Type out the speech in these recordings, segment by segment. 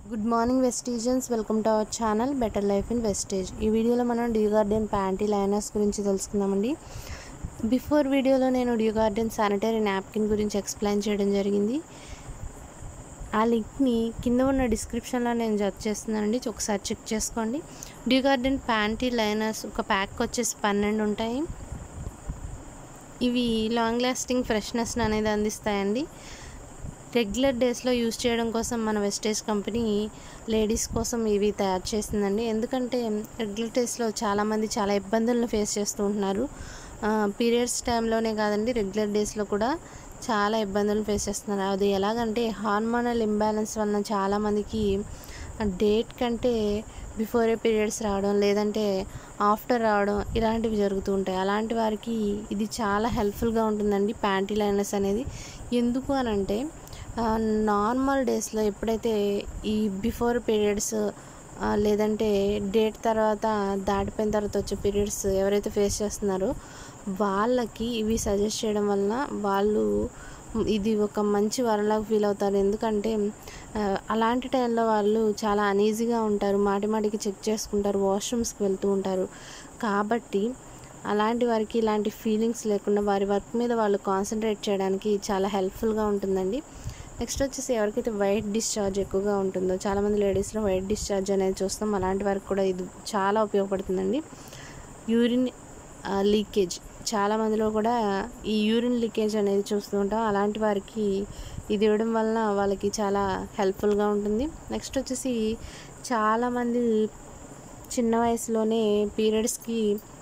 good morning Vestigians welcome to our channel better life in Vestige ఈ వీడియోలో మనం due Garden panty liners గురించి తెలుసుకుందామండి బిఫోర్ వీడియోలో నేను డ్యూ గార్డెన్ శానిటరీ నాప్కిన్ గురించి ఎక్స్ప్లెయిన్ చేయడం జరిగింది ఆ లింక్ని కింద ఉన్న డిస్క్రిప్షన్లో నేను జత చేస్తున్నానండి ఒకసారి చెక్ చేసుకోండి డ్యూ గార్డెన్ ప్యాంటీ లైనర్స్ ఒక ప్యాక్ వచ్చేసి పన్నెండు ఉంటాయి ఇవి లాంగ్ లాస్టింగ్ ఫ్రెష్నెస్ అనేది అందిస్తాయండి రెగ్యులర్ డేస్లో యూజ్ చేయడం కోసం మన వెస్టేజ్ కంపెనీ లేడీస్ కోసం ఇవి తయారు చేసిందండి ఎందుకంటే రెగ్యులర్ డేస్లో చాలామంది చాలా ఇబ్బందులను ఫేస్ చేస్తూ ఉంటున్నారు పీరియడ్స్ టైంలోనే కాదండి రెగ్యులర్ డేస్లో కూడా చాలా ఇబ్బందులు ఫేస్ చేస్తున్నారు అది ఎలాగంటే హార్మోనల్ ఇంబ్యాలెన్స్ వలన చాలామందికి డేట్ కంటే బిఫోరే పీరియడ్స్ రావడం లేదంటే ఆఫ్టర్ రావడం ఇలాంటివి జరుగుతూ ఉంటాయి అలాంటి వారికి ఇది చాలా హెల్ప్ఫుల్గా ఉంటుందండి ప్యాంటీ లైనర్స్ అనేది ఎందుకు అని అంటే నార్మల్ డేస్లో ఎప్పుడైతే ఈ బిఫోర్ పీరియడ్స్ లేదంటే డేట్ తర్వాత దాటిపోయిన తర్వాత వచ్చే పీరియడ్స్ ఎవరైతే ఫేస్ చేస్తున్నారో వాళ్ళకి ఇవి సజెస్ట్ చేయడం వలన వాళ్ళు ఇది ఒక మంచి వరలాగా ఫీల్ అవుతారు ఎందుకంటే అలాంటి టైంలో వాళ్ళు చాలా అనీజీగా ఉంటారు మాటి మాటికి చెక్ చేసుకుంటారు వాష్రూమ్స్కి వెళ్తూ ఉంటారు కాబట్టి అలాంటి వారికి ఇలాంటి ఫీలింగ్స్ లేకుండా వారి వర్క్ మీద వాళ్ళు కాన్సన్ట్రేట్ చేయడానికి చాలా హెల్ప్ఫుల్గా ఉంటుందండి నెక్స్ట్ వచ్చేసి ఎవరికైతే వైట్ డిశ్చార్జ్ ఎక్కువగా ఉంటుందో చాలామంది లేడీస్లో వైట్ డిశ్చార్జ్ అనేది చూస్తాం అలాంటి వారికి కూడా ఇది చాలా ఉపయోగపడుతుందండి యూరిన్ లీకేజ్ చాలా మందిలో కూడా ఈ యూరిన్ లీకేజ్ అనేది చూస్తూ ఉంటాం అలాంటి వారికి ఇది ఇవ్వడం వలన వాళ్ళకి చాలా హెల్ప్ఫుల్గా ఉంటుంది నెక్స్ట్ వచ్చేసి చాలామంది చిన్న వయసులోనే పీరియడ్స్కి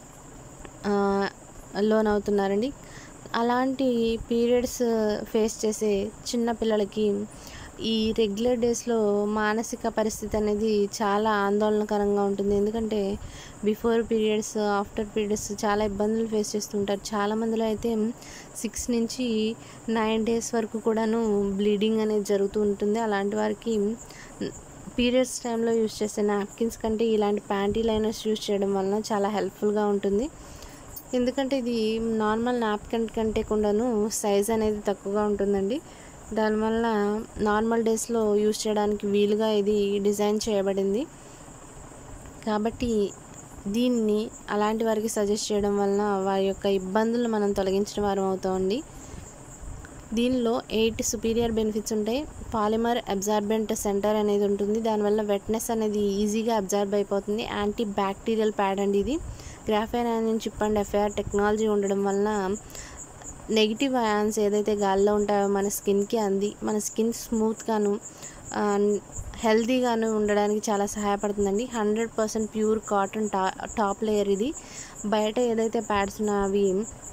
లోన్ అవుతున్నారండి అలాంటి పీరియడ్స్ ఫేస్ చేసే చిన్న పిల్లలకి ఈ రెగ్యులర్ డేస్లో మానసిక పరిస్థితి అనేది చాలా ఆందోళనకరంగా ఉంటుంది ఎందుకంటే బిఫోర్ పీరియడ్స్ ఆఫ్టర్ పీరియడ్స్ చాలా ఇబ్బందులు ఫేస్ చేస్తుంటారు చాలా మందిలో అయితే సిక్స్ నుంచి నైన్ డేస్ వరకు కూడాను బ్లీడింగ్ అనేది జరుగుతూ ఉంటుంది అలాంటి వారికి పీరియడ్స్ టైంలో యూజ్ చేసే నాప్కిన్స్ కంటే ఇలాంటి ప్యాంటీ లైనర్స్ యూజ్ చేయడం వలన చాలా హెల్ప్ఫుల్గా ఉంటుంది ఎందుకంటే ఇది నార్మల్ నాప్కిన్ కంటే కూడాను సైజ్ అనేది తక్కువగా ఉంటుందండి దానివల్ల నార్మల్ డేస్లో యూజ్ చేయడానికి వీలుగా ఇది డిజైన్ చేయబడింది కాబట్టి దీన్ని అలాంటి వారికి సజెస్ట్ చేయడం వలన వారి యొక్క ఇబ్బందులు మనం తొలగించిన వారం అవుతామండి దీనిలో ఎయిట్ సుపీరియర్ బెనిఫిట్స్ ఉంటాయి పాలిమర్ అబ్జార్బెంట్ సెంటర్ అనేది ఉంటుంది దానివల్ల వెట్నెస్ అనేది ఈజీగా అబ్జార్బ్ అయిపోతుంది యాంటీ బ్యాక్టీరియల్ ప్యాడ్ అండి ఇది graphene ion chip and FIR technology ఉండడం వలన నెగిటివ్ అయాన్స్ ఏదైతే గాల్లో ఉంటాయో మన స్కిన్కి అంది మన స్కిన్ స్మూత్గాను హెల్తీగాను ఉండడానికి చాలా సహాయపడుతుందండి హండ్రెడ్ పర్సెంట్ ప్యూర్ కాటన్ టా టాప్ లేయర్ ఇది బయట ఏదైతే ప్యాడ్స్ ఉన్నా అవి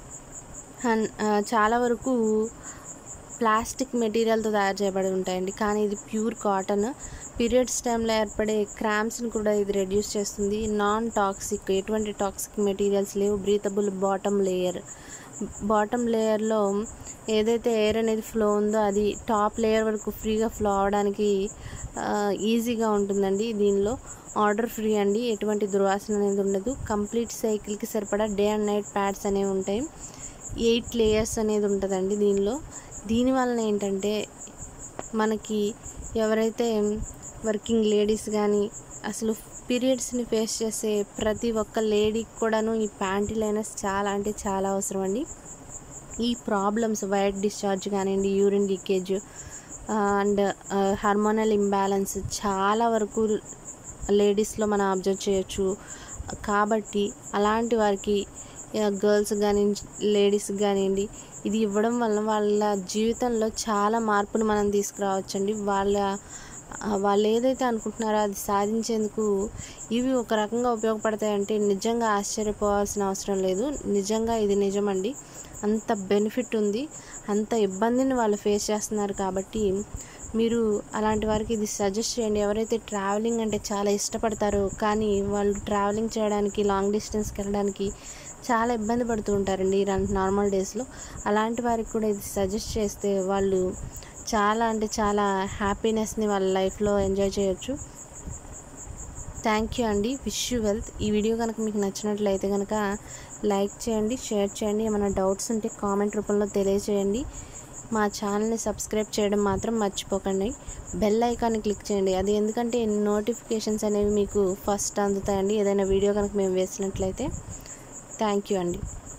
చాలా వరకు ప్లాస్టిక్ మెటీరియల్తో తయారు చేయబడి ఉంటాయండి కానీ ఇది ప్యూర్ కాటన్ పీరియడ్స్ టైంలో ఏర్పడే క్రామ్స్ని కూడా ఇది రెడ్యూస్ చేస్తుంది నాన్ టాక్సిక్ ఎటువంటి టాక్సిక్ మెటీరియల్స్ లేవు బ్రీతబుల్ బాటమ్ లేయర్ బాటమ్ లేయర్లో ఏదైతే ఎయిర్ అనేది ఫ్లో ఉందో అది టాప్ లేయర్ వరకు ఫ్రీగా ఫ్లో అవడానికి ఈజీగా ఉంటుందండి దీనిలో ఆర్డర్ ఫ్రీ అండి ఎటువంటి దుర్వాసన అనేది ఉండదు కంప్లీట్ సైకిల్కి సరిపడా డే అండ్ నైట్ ప్యాడ్స్ అనేవి ఉంటాయి ఎయిట్ లేయర్స్ అనేది ఉంటుందండి దీనిలో దీనివలన ఏంటంటే మనకి ఎవరైతే వర్కింగ్ లేడీస్ కానీ అసలు పీరియడ్స్ని ఫేస్ చేసే ప్రతి ఒక్క లేడీకి కూడాను ఈ ప్యాంటీ లైనర్స్ చాలా అంటే చాలా అవసరం అండి ఈ ప్రాబ్లమ్స్ వైట్ డిశ్చార్జ్ కానివ్వండి urine leakage and hormonal imbalance చాలా వరకు లేడీస్లో మనం అబ్జర్వ్ చేయొచ్చు కాబట్టి అలాంటి వారికి గర్ల్స్ కానీ లేడీస్ కానివ్వండి ఇది ఇవ్వడం వల్ల వాళ్ళ జీవితంలో చాలా మార్పును మనం తీసుకురావచ్చండి వాళ్ళ వాళ్ళు ఏదైతే అనుకుంటున్నారో అది సాధించేందుకు ఇవి ఒక రకంగా ఉపయోగపడతాయంటే నిజంగా ఆశ్చర్యపోవాల్సిన అవసరం లేదు నిజంగా ఇది నిజమండి అంత బెనిఫిట్ ఉంది అంత ఇబ్బందిని వాళ్ళు ఫేస్ చేస్తున్నారు కాబట్టి మీరు అలాంటి వారికి ఇది సజెస్ట్ చేయండి ఎవరైతే ట్రావెలింగ్ అంటే చాలా ఇష్టపడతారో కానీ వాళ్ళు ట్రావెలింగ్ చేయడానికి లాంగ్ డిస్టెన్స్కి వెళ్ళడానికి చాలా ఇబ్బంది పడుతూ ఉంటారండి నార్మల్ డేస్లో అలాంటి వారికి కూడా ఇది సజెస్ట్ చేస్తే వాళ్ళు చాలా అంటే చాలా హ్యాపీనెస్ని వాళ్ళ లైఫ్లో ఎంజాయ్ చేయొచ్చు థ్యాంక్ యూ అండి విష్ యూ వెల్త్ ఈ వీడియో కనుక మీకు నచ్చినట్లయితే కనుక లైక్ చేయండి షేర్ చేయండి ఏమైనా డౌట్స్ ఉంటే కామెంట్ రూపంలో తెలియజేయండి మా ఛానల్ని సబ్స్క్రైబ్ చేయడం మాత్రం మర్చిపోకండి బెల్ ఐకాన్ని క్లిక్ చేయండి అది ఎందుకంటే నోటిఫికేషన్స్ అనేవి మీకు ఫస్ట్ అందుతాయండి ఏదైనా వీడియో కనుక మేము వేసినట్లయితే థ్యాంక్ యూ అండి